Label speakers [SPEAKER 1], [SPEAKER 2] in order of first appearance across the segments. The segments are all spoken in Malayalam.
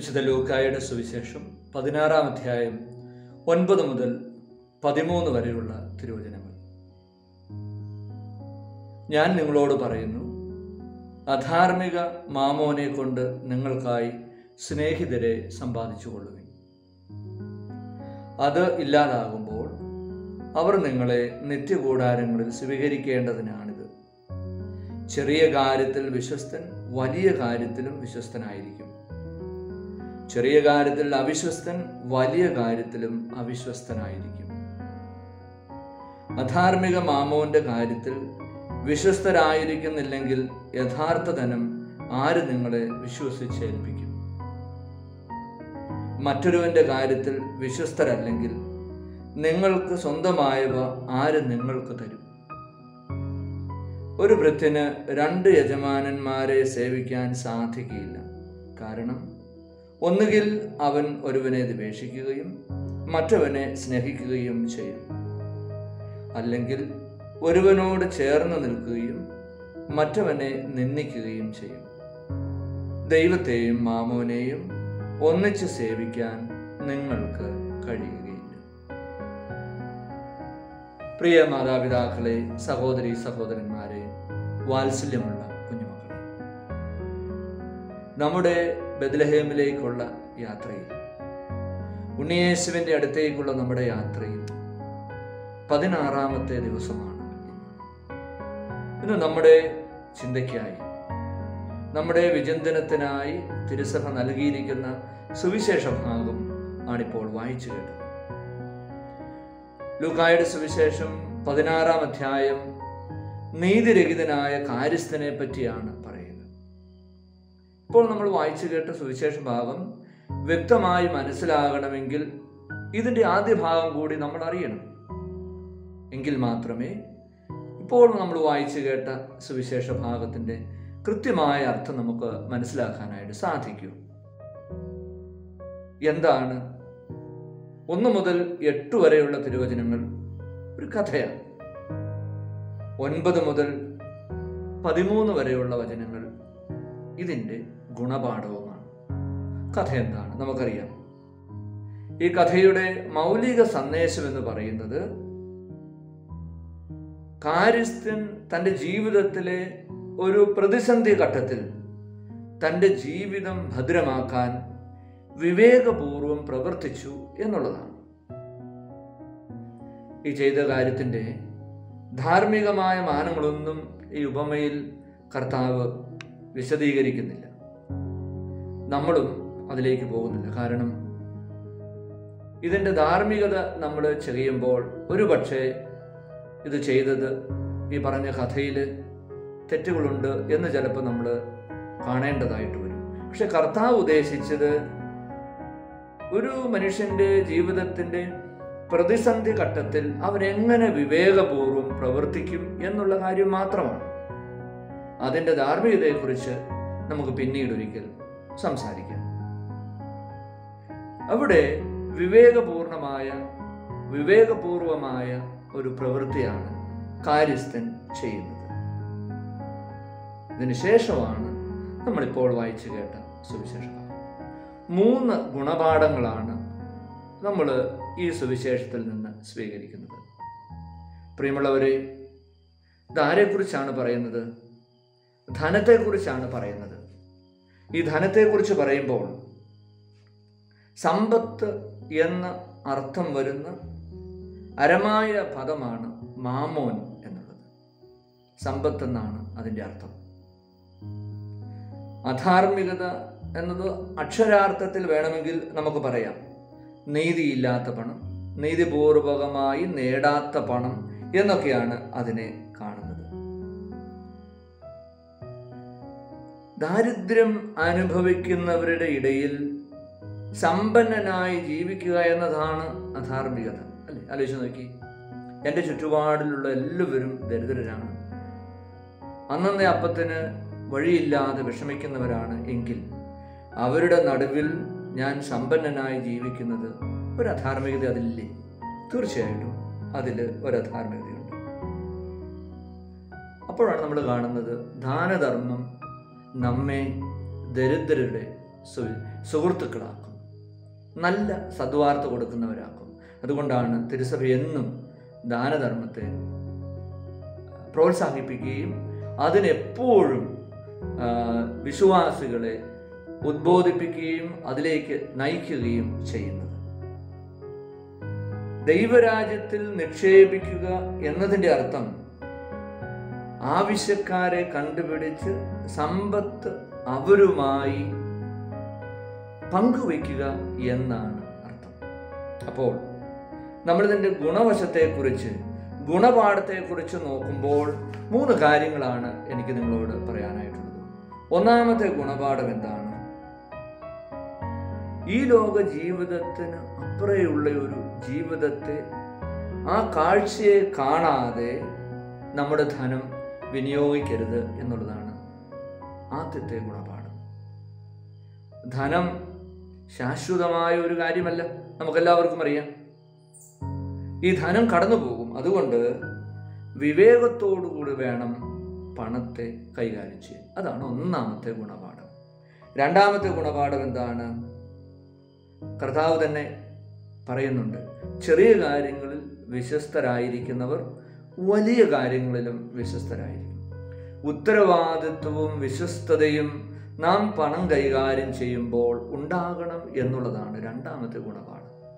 [SPEAKER 1] വിശുദ്ധ ലൂക്കായുടെ സുവിശേഷം പതിനാറാം അധ്യായം ഒൻപത് മുതൽ പതിമൂന്ന് വരെയുള്ള തിരുവചനങ്ങൾ ഞാൻ നിങ്ങളോട് പറയുന്നു അധാർമിക മാമോനെ കൊണ്ട് നിങ്ങൾക്കായി സ്നേഹിതരെ സമ്പാദിച്ചു കൊള്ളുവിൻ അത് ഇല്ലാതാകുമ്പോൾ അവർ നിങ്ങളെ നിത്യകൂടാരങ്ങളിൽ സ്വീകരിക്കേണ്ടതിനാണിത് ചെറിയ കാര്യത്തിൽ വിശ്വസ്തൻ വലിയ കാര്യത്തിലും വിശ്വസ്തനായിരിക്കും ചെറിയ കാര്യത്തിൽ അവിശ്വസ്തൻ വലിയ കാര്യത്തിലും അവിശ്വസ്തനായിരിക്കും അധാർമിക മാമോന്റെ കാര്യത്തിൽ വിശ്വസ്തരായിരിക്കുന്നില്ലെങ്കിൽ യഥാർത്ഥ ധനം ആര് നിങ്ങളെ വിശ്വസിച്ചേൽപ്പിക്കും മറ്റൊരുവന്റെ കാര്യത്തിൽ വിശ്വസ്തരല്ലെങ്കിൽ നിങ്ങൾക്ക് സ്വന്തമായവ ആര് നിങ്ങൾക്ക് തരും ഒരു വൃത്തിന് രണ്ട് യജമാനന്മാരെ സേവിക്കാൻ സാധിക്കില്ല കാരണം ഒന്നുകിൽ അവൻ ഒരുവനെ ദ്വേഷിക്കുകയും മറ്റവനെ സ്നേഹിക്കുകയും ചെയ്യും അല്ലെങ്കിൽ ഒരുവനോട് ചേർന്ന് നിൽക്കുകയും മറ്റവനെ നിന്ദിക്കുകയും ചെയ്യും ദൈവത്തെയും മാമോനെയും ഒന്നിച്ച് സേവിക്കാൻ നിങ്ങൾക്ക് കഴിയുകയില്ല പ്രിയ മാതാപിതാക്കളെ സഹോദരി സഹോദരന്മാരെ വാത്സല്യമുള്ള കുഞ്ഞുമക്കളെ നമ്മുടെ ബദ്ലഹേമിലേക്കുള്ള യാത്രയിൽ ഉണ്ണിയേശുവിൻ്റെ അടുത്തേക്കുള്ള നമ്മുടെ യാത്രയിൽ പതിനാറാമത്തെ ദിവസമാണ് ഇന്ന് നമ്മുടെ ചിന്തയ്ക്കായി നമ്മുടെ വിചിന്തനത്തിനായി തിരുസഭ നൽകിയിരിക്കുന്ന സുവിശേഷ ഭാഗം ആണിപ്പോൾ വായിച്ചു കേട്ടത് ലൂക്കായുടെ സുവിശേഷം പതിനാറാം അധ്യായം നീതിരഹിതനായ കാര്യസ്ഥനെ പറ്റിയാണ് പറയുന്നത് ഇപ്പോൾ നമ്മൾ വായിച്ചു കേട്ട സുവിശേഷ ഭാഗം വ്യക്തമായി മനസ്സിലാകണമെങ്കിൽ ഇതിൻ്റെ ആദ്യ ഭാഗം കൂടി നമ്മൾ അറിയണം എങ്കിൽ മാത്രമേ ഇപ്പോൾ നമ്മൾ വായിച്ചു കേട്ട സുവിശേഷ ഭാഗത്തിൻ്റെ കൃത്യമായ അർത്ഥം നമുക്ക് മനസ്സിലാക്കാനായിട്ട് സാധിക്കൂ എന്താണ് ഒന്ന് മുതൽ എട്ട് വരെയുള്ള തിരുവചനങ്ങൾ ഒരു കഥയാണ് ഒൻപത് മുതൽ പതിമൂന്ന് വരെയുള്ള വചനങ്ങൾ ഇതിൻ്റെ ഗുണപാഠവുമാണ് കഥ എന്താണ് നമുക്കറിയാം ഈ കഥയുടെ മൗലിക സന്ദേശം എന്ന് പറയുന്നത് കാര്യസ്ഥൻ തൻ്റെ ജീവിതത്തിലെ ഒരു പ്രതിസന്ധി ഘട്ടത്തിൽ തൻ്റെ ജീവിതം ഭദ്രമാക്കാൻ വിവേകപൂർവം പ്രവർത്തിച്ചു എന്നുള്ളതാണ് ഈ ചെയ്ത കാര്യത്തിൻ്റെ ധാർമ്മികമായ മാനങ്ങളൊന്നും ഈ ഉപമയിൽ കർത്താവ് വിശദീകരിക്കുന്നില്ല നമ്മളും അതിലേക്ക് പോകുന്നില്ല കാരണം ഇതിൻ്റെ ധാർമ്മികത നമ്മൾ ചെയ്യുമ്പോൾ ഒരു പക്ഷേ ഇത് ചെയ്തത് ഈ പറഞ്ഞ കഥയിൽ തെറ്റുകളുണ്ട് എന്ന് ചിലപ്പോൾ നമ്മൾ കാണേണ്ടതായിട്ട് വരും പക്ഷെ കർത്താവ് ഉദ്ദേശിച്ചത് ഒരു മനുഷ്യന്റെ ജീവിതത്തിന്റെ പ്രതിസന്ധി ഘട്ടത്തിൽ അവൻ എങ്ങനെ വിവേകപൂർവം പ്രവർത്തിക്കും എന്നുള്ള കാര്യം മാത്രമാണ് അതിൻ്റെ ധാർമ്മികതയെക്കുറിച്ച് നമുക്ക് പിന്നീട് ഒരിക്കൽ സംസാരിക്കാം അവിടെ വിവേകപൂർണമായ വിവേകപൂർവമായ ഒരു പ്രവൃത്തിയാണ് കാര്യസ്ഥൻ ചെയ്യുന്നത് ഇതിന് ശേഷമാണ് നമ്മളിപ്പോൾ വായിച്ചു കേട്ട സുവിശേഷം മൂന്ന് ഗുണപാഠങ്ങളാണ് നമ്മൾ ഈ സുവിശേഷത്തിൽ നിന്ന് സ്വീകരിക്കുന്നത് പ്രിയമുള്ളവരെ ഇതാരെക്കുറിച്ചാണ് പറയുന്നത് ധനത്തെക്കുറിച്ചാണ് പറയുന്നത് ഈ ധനത്തെക്കുറിച്ച് പറയുമ്പോൾ സമ്പത്ത് എന്ന അർത്ഥം വരുന്ന അരമായ പദമാണ് മാമോൻ എന്നുള്ളത് സമ്പത്ത് എന്നാണ് അതിൻ്റെ അർത്ഥം അധാർമികത എന്നത് അക്ഷരാർത്ഥത്തിൽ വേണമെങ്കിൽ നമുക്ക് പറയാം നീതിയില്ലാത്ത പണം നീതിപൂർവകമായി നേടാത്ത പണം എന്നൊക്കെയാണ് അതിനെ കാണുന്നത് ദാരിദ്ര്യം അനുഭവിക്കുന്നവരുടെ ഇടയിൽ സമ്പന്നനായി ജീവിക്കുക എന്നതാണ് അധാർമികത അല്ലേ ആലോചിച്ച് നോക്കി എൻ്റെ ചുറ്റുപാടിലുള്ള എല്ലാവരും ദരിദ്രരാണ് അന്നത്തെ അപ്പത്തിന് വഴിയില്ലാതെ വിഷമിക്കുന്നവരാണ് എങ്കിൽ അവരുടെ നടുവിൽ ഞാൻ സമ്പന്നനായി ജീവിക്കുന്നത് ഒരു അധാർമികത അതില്ലേ തീർച്ചയായിട്ടും അതിൽ ഒരു അധാർമികതയുണ്ട് അപ്പോഴാണ് നമ്മൾ കാണുന്നത് ദാനധർമ്മം നമ്മെ ദരിദ്രരുടെ സു- സുഹൃത്തുക്കളാക്കും നല്ല സദ്വാർത്ത കൊടുക്കുന്നവരാക്കും അതുകൊണ്ടാണ് തിരുസഭ എന്നും ദാനധർമ്മത്തെ പ്രോത്സാഹിപ്പിക്കുകയും അതിനെപ്പോഴും ആ, വിശ്വാസികളെ ഉദ്ബോധിപ്പിക്കുകയും അതിലേക്ക് നയിക്കുകയും ചെയ്യുന്നത് ദൈവരാജ്യത്തിൽ നിക്ഷേപിക്കുക എന്നതിൻ്റെ അർത്ഥം ആവശ്യക്കാരെ കണ്ടുപിടിച്ച് സമ്പത്ത് അവരുമായി പങ്കുവയ്ക്കുക എന്നാണ് അർത്ഥം അപ്പോൾ നമ്മളിതിൻ്റെ ഗുണവശത്തെക്കുറിച്ച് ഗുണപാഠത്തെക്കുറിച്ച് നോക്കുമ്പോൾ മൂന്ന് കാര്യങ്ങളാണ് എനിക്ക് നിങ്ങളോട് പറയാനായിട്ടുള്ളത് ഒന്നാമത്തെ ഗുണപാഠം എന്താണ് ഈ ലോക ജീവിതത്തിന് അപ്പുറയുള്ള ഒരു ജീവിതത്തെ ആ കാഴ്ചയെ കാണാതെ നമ്മുടെ ധനം വിനിയോഗിക്കരുത് എന്നുള്ളതാണ് ആദ്യത്തെ ഗുണപാഠം ധനം ശാശ്വതമായ ഒരു കാര്യമല്ല നമുക്കെല്ലാവർക്കും അറിയാം ഈ ധനം കടന്നു പോകും അതുകൊണ്ട് വിവേകത്തോടുകൂടി വേണം പണത്തെ കൈകാര്യം ചെയ്യാൻ അതാണ് ഒന്നാമത്തെ ഗുണപാഠം രണ്ടാമത്തെ ഗുണപാഠം എന്താണ് കർത്താവ് തന്നെ പറയുന്നുണ്ട് ചെറിയ കാര്യങ്ങളിൽ വിശ്വസ്തരായിരിക്കുന്നവർ വലിയ കാര്യങ്ങളിലും വിശ്വസ്തരായിരിക്കും ഉത്തരവാദിത്വവും വിശ്വസ്തതയും നാം പണം കൈകാര്യം ചെയ്യുമ്പോൾ ഉണ്ടാകണം എന്നുള്ളതാണ് രണ്ടാമത്തെ ഗുണപാഠം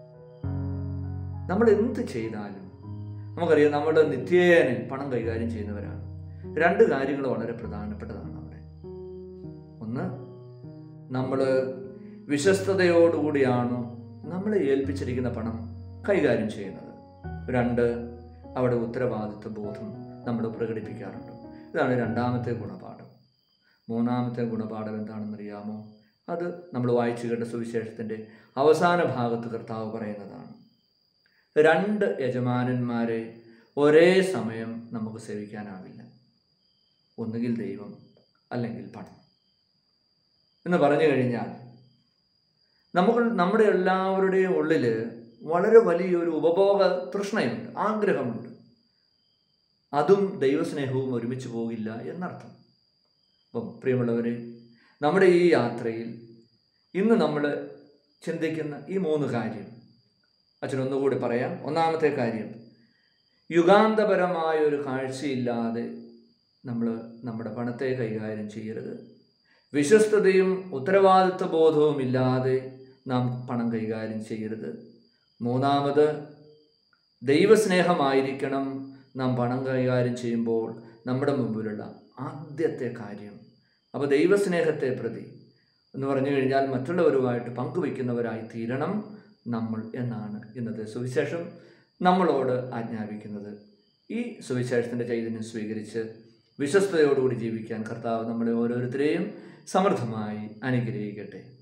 [SPEAKER 1] നമ്മൾ എന്ത് ചെയ്താലും നമുക്കറിയാം നമ്മുടെ നിത്യേന പണം കൈകാര്യം ചെയ്യുന്നവരാണ് രണ്ട് കാര്യങ്ങൾ വളരെ പ്രധാനപ്പെട്ടതാണ് അവിടെ ഒന്ന് നമ്മൾ വിശ്വസ്തയോടുകൂടിയാണോ നമ്മളെ ഏൽപ്പിച്ചിരിക്കുന്ന പണം കൈകാര്യം ചെയ്യുന്നത് രണ്ട് അവിടെ ഉത്തരവാദിത്വ ബോധം നമ്മൾ പ്രകടിപ്പിക്കാറുണ്ട് ഇതാണ് രണ്ടാമത്തെ ഗുണപാഠം മൂന്നാമത്തെ ഗുണപാഠം എന്താണെന്നറിയാമോ അത് നമ്മൾ വായിച്ചു കേട്ട സുവിശേഷത്തിൻ്റെ അവസാന ഭാഗത്ത് കർത്താവ് പറയുന്നതാണ് രണ്ട് യജമാനന്മാരെ ഒരേ സമയം നമുക്ക് സേവിക്കാനാവില്ല ഒന്നുകിൽ ദൈവം അല്ലെങ്കിൽ പണം എന്ന് പറഞ്ഞു കഴിഞ്ഞാൽ നമുക്ക് നമ്മുടെ എല്ലാവരുടെയും ഉള്ളിൽ വളരെ വലിയൊരു ഉപഭോഗ തൃഷ്ണയുണ്ട് ആഗ്രഹമുണ്ട് അതും ദൈവസ്നേഹവും ഒരുമിച്ച് പോകില്ല എന്നർത്ഥം അപ്പം പ്രിയമുള്ളവരെ നമ്മുടെ ഈ യാത്രയിൽ ഇന്ന് നമ്മൾ ചിന്തിക്കുന്ന ഈ മൂന്ന് കാര്യം അച്ഛൻ ഒന്നുകൂടി പറയാം ഒന്നാമത്തെ കാര്യം യുഗാന്തപരമായ ഒരു കാഴ്ചയില്ലാതെ നമ്മൾ നമ്മുടെ പണത്തെ കൈകാര്യം ചെയ്യരുത് വിശ്വസ്തതയും ഉത്തരവാദിത്വ ബോധവും ഇല്ലാതെ നാം പണം കൈകാര്യം ചെയ്യരുത് മൂന്നാമത് ദൈവസ്നേഹമായിരിക്കണം നാം പണം കൈകാര്യം ചെയ്യുമ്പോൾ നമ്മുടെ മുമ്പിലുള്ള ആദ്യത്തെ കാര്യം അപ്പോൾ ദൈവസ്നേഹത്തെ പ്രതി എന്ന് പറഞ്ഞു കഴിഞ്ഞാൽ മറ്റുള്ളവരുമായിട്ട് പങ്കുവയ്ക്കുന്നവരായി തീരണം നമ്മൾ എന്നാണ് ഇന്നത്തെ സുവിശേഷം നമ്മളോട് ആജ്ഞാപിക്കുന്നത് ഈ സുവിശേഷത്തിൻ്റെ ചൈതന്യം സ്വീകരിച്ച് വിശ്വസ്തയോടുകൂടി ജീവിക്കാൻ കർത്താവ് നമ്മളെ ഓരോരുത്തരെയും സമൃദ്ധമായി അനുഗ്രഹിക്കട്ടെ